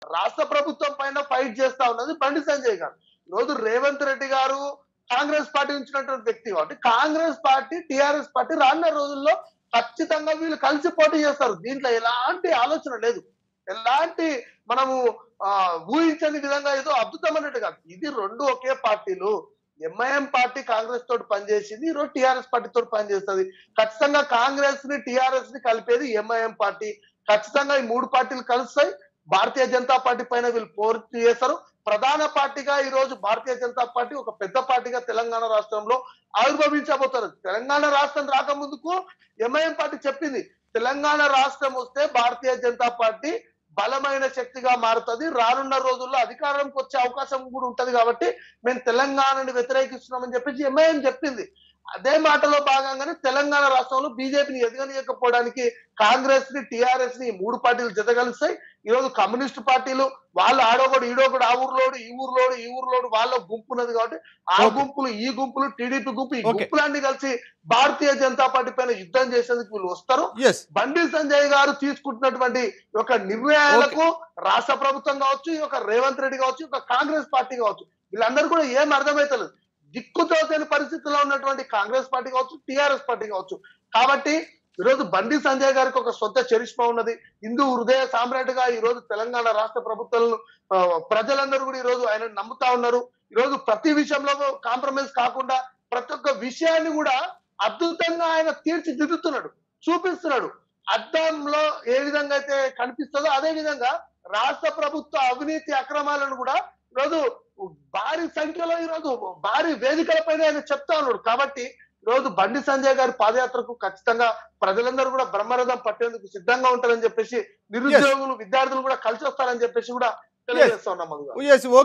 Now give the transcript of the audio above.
రాష్ట్ర ప్రభుత్వం పైన ఫైట్ చేస్తా ఉన్నది బండి సంజయ్ గారు ఈరోజు రేవంత్ రెడ్డి గారు కాంగ్రెస్ పార్టీ ఉంచినటువంటి వ్యక్తి కాబట్టి కాంగ్రెస్ పార్టీ టిఆర్ఎస్ పార్టీ రానున్న రోజుల్లో ఖచ్చితంగా వీళ్ళు కలిసి పోటీ చేస్తారు దీంట్లో ఎలాంటి ఆలోచన లేదు ఎలాంటి మనము ఆ, ఊహించని విధంగా ఏదో అద్భుతమైనట్టు కాదు ఇది రెండు ఒకే పార్టీలు ఎంఐఎం పార్టీ కాంగ్రెస్ తోటి పనిచేసింది ఈరోజు టిఆర్ఎస్ పార్టీ తోటి పనిచేస్తుంది ఖచ్చితంగా కాంగ్రెస్ ని టిఆర్ఎస్ ని కలిపేది ఎంఐఎం పార్టీ ఖచ్చితంగా ఈ మూడు పార్టీలు కలుస్తాయి భారతీయ జనతా పార్టీ పైన వీళ్ళు పోటీ చేస్తారు ప్రధాన పార్టీగా ఈ రోజు భారతీయ జనతా పార్టీ ఒక పెద్ద పార్టీగా తెలంగాణ రాష్ట్రంలో ఆవిర్భవించబోతారు తెలంగాణ రాష్ట్రం రాకముందుకు ఎంఐఎం పార్టీ చెప్పింది తెలంగాణ రాష్ట్రం వస్తే భారతీయ జనతా పార్టీ బలమైన శక్తిగా మారుతుంది రానున్న రోజుల్లో అధికారంకి వచ్చే అవకాశం కూడా ఉంటది కాబట్టి మేము తెలంగాణని వ్యతిరేకిస్తున్నామని చెప్పేసి ఎంఐఎం చెప్పింది అదే మాటలో భాగంగానే తెలంగాణ రాష్ట్రంలో బీజేపీని ఎదగనీయకపోవడానికి కాంగ్రెస్ ని టిఆర్ఎస్ ని ఈ మూడు పార్టీలు జతగలుస్తాయి ఈ రోజు కమ్యూనిస్ట్ పార్టీలు వాళ్ళు ఆడోగడు ఈడోగడు ఆ ఊర్లోడు ఈ ఊర్లోడు ఈ ఊర్లోడు వాళ్ళ గుంపు ఉన్నది కాబట్టి ఆ Okay. గుంపులు ఈ గుంపులు టీడీపీ గుంపు ఈ Okay. గుంపులన్నీ కలిసి భారతీయ జనతా పార్టీ పైన యుద్ధం చేసేందుకు వీళ్ళు వస్తారు ఎస్ బండి సంజయ్ గారు తీసుకుంటున్నటువంటి ఒక నిర్ణయాలకు రాష్ట్ర ప్రభుత్వం కావచ్చు ఈ యొక్క రేవంత్ రెడ్డి కావచ్చు ఈ యొక్క కాంగ్రెస్ పార్టీ కావచ్చు వీళ్ళందరూ కూడా ఏం అర్థమైతలేదు దిక్కుతోచని పరిస్థితిలో ఉన్నటువంటి కాంగ్రెస్ పార్టీ కావచ్చు టిఆర్ఎస్ పార్టీ కావచ్చు కాబట్టి ఈరోజు బండి సంజయ్ గారికి ఒక సొంత చరిష్మా ఉన్నది హిందూ హృదయ సామ్రాట్ గా ఈ రోజు తెలంగాణ రాష్ట్ర ప్రభుత్వాలను ఆ, ప్రజలందరూ కూడా ఈ రోజు ఆయన నమ్ముతా ఉన్నారు ఈ రోజు ప్రతి విషయంలో కాంప్రమైజ్ కాకుండా ప్రతి ఒక్క విషయాన్ని కూడా అద్భుతంగా ఆయన తీర్చిదిద్దుతున్నాడు చూపిస్తున్నాడు అద్దంలో ఏ విధంగా అయితే కనిపిస్తుందో అదే విధంగా రాష్ట్ర ప్రభుత్వ అవినీతి అక్రమాలను కూడా ఈరోజు భారీ సంఖ్యలో ఈరోజు భారీ వేదికలపైన ఆయన చెప్తా ఉన్నాడు కాబట్టి ఈరోజు బండి సంజయ్ గారి పాదయాత్రకు ఖచ్చితంగా ప్రజలందరూ కూడా బ్రహ్మరథం పట్టేందుకు సిద్ధంగా ఉంటారని చెప్పేసి నిరుద్యోగులు విద్యార్థులు కూడా కలిసి వస్తారని చెప్పేసి కూడా తెలియజేస్తా ఉన్నాం మధు గారు. ఎస్